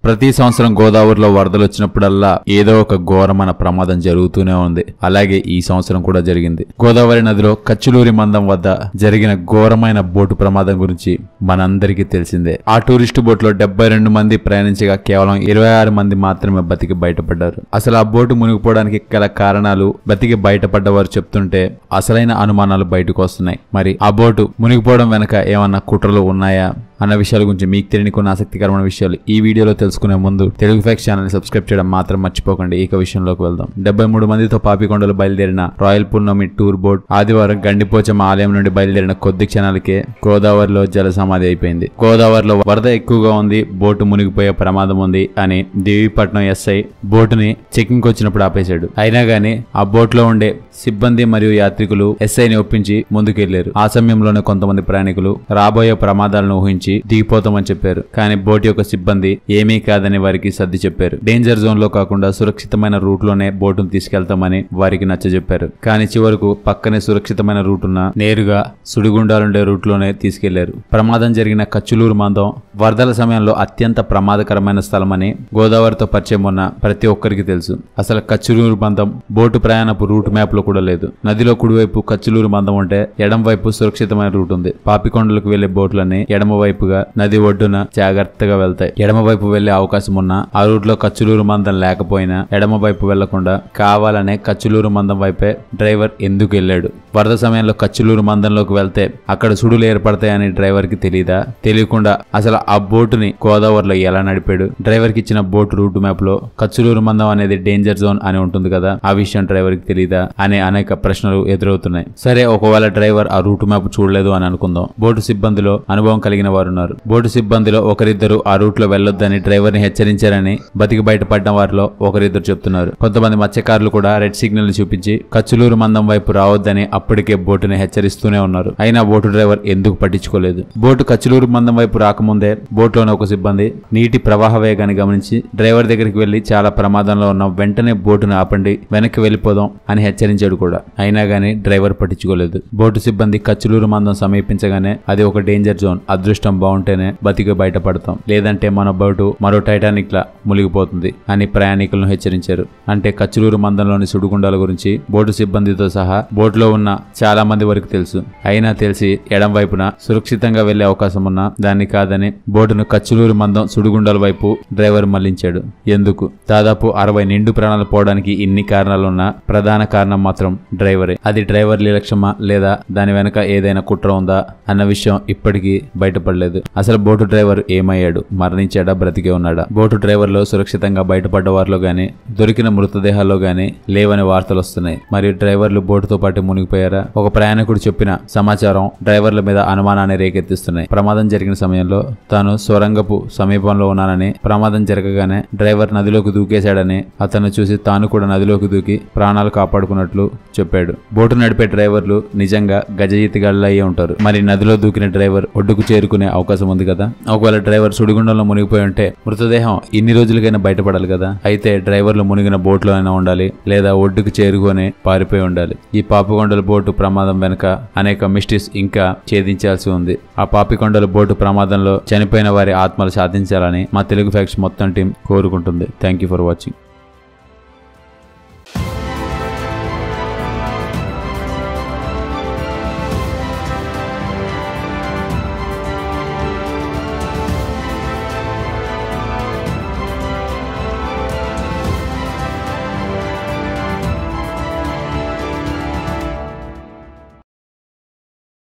ప్రతి సంవత్సరం గోదావరిలో వరదలు వచ్చినప్పుడల్లా ఏదో ఒక ఘోరమైన ప్రమాదం జరుగుతూనే ఉంది అలాగే ఈ సంవత్సరం కూడా జరిగింది గోదావరి నదిలో కచ్చులూరి మందం వద్ద జరిగిన ఘోరమైన బోటు ప్రమాదం గురించి మనందరికీ తెలిసిందే ఆ టూరిస్టు బోట్లో డెబ్బై రెండు మంది ప్రయాణించగా కేవలం ఇరవై ఆరు మంది మాత్రమే బతికి బయటపడ్డారు అసలు ఆ బోటు మునిగిపోవడానికి గల కారణాలు బతికి బయటపడ్డవారు చెప్తుంటే అసలైన అనుమానాలు బయటకు వస్తున్నాయి మరి ఆ బోటు మునిగిపోవడం వెనక ఏమన్నా కుట్రలు ఉన్నాయా అన్న విషయాల గురించి మీకు తెలియని కొన్ని ఆసక్తికరమైన విషయాలు ఈ వీడియోలో తెలుసుకునే ముందు తెలుగు ఫ్యాక్స్ ఛానల్ సబ్స్క్రైబ్ చేయడం మాత్రం మర్చిపోకండి ఇక విషయంలోకి వెళ్దాం డెబ్బై మూడు మందితో పాపికొండలు బయలుదేరిన రాయల్ పున్నమి టూర్ బోట్ ఆదివారం గండిపోచమ్మ ఆలయం నుండి బయలుదేరిన కొద్ది క్షణాలకే గోదావరిలో జల సమాధి అయిపోయింది గోదావరిలో వరద ఎక్కువగా ఉంది బోటు మునిగిపోయే ప్రమాదం ఉంది అని దేవీపట్నం ఎస్ఐ బోటుని చెకింగ్ వచ్చినప్పుడు ఆపేశాడు అయినా గానీ ఆ బోట్లో ఉండే సిబ్బంది మరియు యాత్రికులు ఎస్ఐని ఒప్పించి ముందుకెళ్లారు ఆ సమయంలోనే కొంతమంది ప్రయాణికులు రాబోయే ప్రమాదాలను ఊహించి దిగిపోతామని చెప్పారు కానీ బోట్ యొక్క సిబ్బంది ఏమీ కాదని వారికి సర్ది చెప్పారు డేంజర్ జోన్ లో కాకుండా సురక్షితమైన రూట్ లోనే బోటును తీసుకెళ్తామని వారికి నచ్చజెప్పారు కానీ చివరకు పక్కనే సురక్షితమైన రూట్ ఉన్న నేరుగా సుడిగుండాలుండే రూట్ లోనే తీసుకెళ్లారు ప్రమాదం జరిగిన కచ్చులూరు మందం వరదల సమయంలో అత్యంత ప్రమాదకరమైన స్థలమని గోదావరితో పరిచయం ఉన్న ప్రతి ఒక్కరికి తెలుసు అసలు కచ్చులూరు మందం బోటు ప్రయాణపు రూట్ మ్యాప్ లో కూడా లేదు నదిలో కుడివైపు కచ్చులూరు మందం ఉంటే ఎడం వైపు సురక్షితమైన రూట్ ఉంది పాపికొండలకు వెళ్లే బోట్లన్నీ ఎడమ వైపుగా నది ఒడ్డున జాగ్రత్తగా వెళ్తాయి ఎడమ వైపు వెళ్లే అవకాశం ఉన్నా ఆ రూట్ లో కచ్చులూరు మందం లేకపోయినా ఎడమ వైపు వెళ్లకుండా కావాలనే కచ్చులూరు మందం వైపే డ్రైవర్ ఎందుకు వెళ్ళాడు వరద సమయంలో కచ్చులూరు మందంలోకి వెళ్తే అక్కడ సుడులు ఏర్పడతాయని డ్రైవర్ కి తెలియదా తెలియకుండా అసలు ఆ బోటుని గోదావరిలో ఎలా నడిపాడు డ్రైవర్ కి ఇచ్చిన బోట్ రూట్ మ్యాప్ లో కచ్చులూరు మందం అనేది డేంజర్ జోన్ అని ఉంటుంది కదా ఆ విషయం డ్రైవర్ కి తెలియదా అనే అనేక ప్రశ్నలు ఎదురవుతున్నాయి సరే ఒకవేళ డ్రైవర్ ఆ రూట్ మ్యాప్ చూడలేదు అని అనుకుందాం బోటు సిబ్బందిలో అనుభవం కలిగిన వారు ఉన్నారు బోటు సిబ్బందిలో ఒకరిద్దరు ఆ రూట్ లో వెళ్లొద్దని డ్రైవర్ ని హెచ్చరించారని బతికి బయటపడ్డ వారిలో ఒకరిద్దరు చెప్తున్నారు కొంతమంది మత్స్యకారులు కూడా రెడ్ సిగ్నల్ ని చూపించి కచ్చులూరు మందం వైపు రావద్దని అప్పటికే బోటుని హెచ్చరిస్తూనే ఉన్నారు అయినా బోటు డ్రైవర్ ఎందుకు పట్టించుకోలేదు బోటు కచ్చులూరు మందం వైపు రాకముందే బోట్లోని ఒక సిబ్బంది నీటి ప్రవాహ వేగాన్ని గమనించి డ్రైవర్ దగ్గరికి వెళ్లి చాలా ప్రమాదంలో ఉన్న వెంటనే బోటును ఆపండి వెనక్కి వెళ్ళిపోదాం అని హెచ్చరించాడు కూడా అయినా గానీ డ్రైవర్ పట్టించుకోలేదు బోటు సిబ్బంది కచ్చులూరు మందం సమీపించగానే అది ఒక డేంజర్ జోన్ అదృష్టం బాగుంటేనే బతికి బయటపడతాం లేదంటే మన బోటు మరో టైటానిక్ లా మునిగిపోతుంది అని ప్రయాణికులను హెచ్చరించారు అంటే కచ్చులూరు మందంలోని సుడిగుండాల గురించి బోటు సిబ్బందితో సహా బోట్లో ఉన్న చాలా మంది వరకు తెలుసు అయినా తెలిసి ఎడం వైపున సురక్షితంగా వెళ్లే అవకాశం ఉన్నా దాన్ని కాదని బోటును కచ్చులూరు మందం సుడిగుండాల వైపు డ్రైవర్ మళ్లించాడు ఎందుకు దాదాపు అరవై నిండు ప్రాణాలు పోవడానికి ఇన్ని కారణాలున్నా ప్రధాన కారణం మాత్రం డ్రైవరే అది డ్రైవర్ నిర్లక్ష్యమా లేదా దాని వెనక ఏదైనా కుట్ర ఉందా అన్న విషయం ఇప్పటికీ బయటపడలేదు అసలు బోటు డ్రైవర్ ఏమయ్యాడు మరణించాడా బ్రతికే ఉన్నాడా బోటు డ్రైవర్ లో సురక్షితంగా బయటపడ్డ వారిలో గానీ దొరికిన మృతదేహాల్లో గానీ లేవని వార్తలు వస్తున్నాయి మరియు డ్రైవర్లు బోటుతో పాటు మునిగిపోయారా ఒక ప్రయాణికుడు చెప్పిన సమాచారం డ్రైవర్ల మీద అనుమానాన్ని రేకెత్తిస్తున్నాయి ప్రమాదం జరిగిన సమయంలో తాను సొరంగపు సమీపంలో ఉన్నానని ప్రమాదం జరగగానే డ్రైవర్ నదిలోకి దూకేశాడని అతను చూసి తాను కూడా నదిలోకి దూకి ప్రాణాలు కాపాడుకున్నట్లు చెప్పాడు బోటు నడిపే డ్రైవర్లు నిజంగా గజయితిగాళ్ళు అయ్యి ఉంటారు మరి నదిలో దూకిన డ్రైవర్ ఒడ్డుకు చేరుకునే అవకాశం ఉంది కదా ఒకవేళ డ్రైవర్ సుడిగుండంలో మునిగిపోయి ఉంటే మృతదేహం ఇన్ని రోజులకైనా బయటపడాలి కదా అయితే డ్రైవర్లు మునిగిన బోట్లో అయినా ఉండాలి లేదా ఒడ్డుకు చేరుకొని పారిపోయి ఉండాలి ఈ పాపికొండల బోటు ప్రమాదం వెనుక అనేక మిస్టరీస్ ఇంకా ఛేదించాల్సి ఉంది ఆ పాపికొండల బోటు ప్రమాదంలో చనిపోయిన వారి ఆత్మలు సాధించాలని మా తెలుగు ఫ్యాక్స్ మొత్తం టీం కోరుకుంటుంది థ్యాంక్ యూ ఫర్ వాచింగ్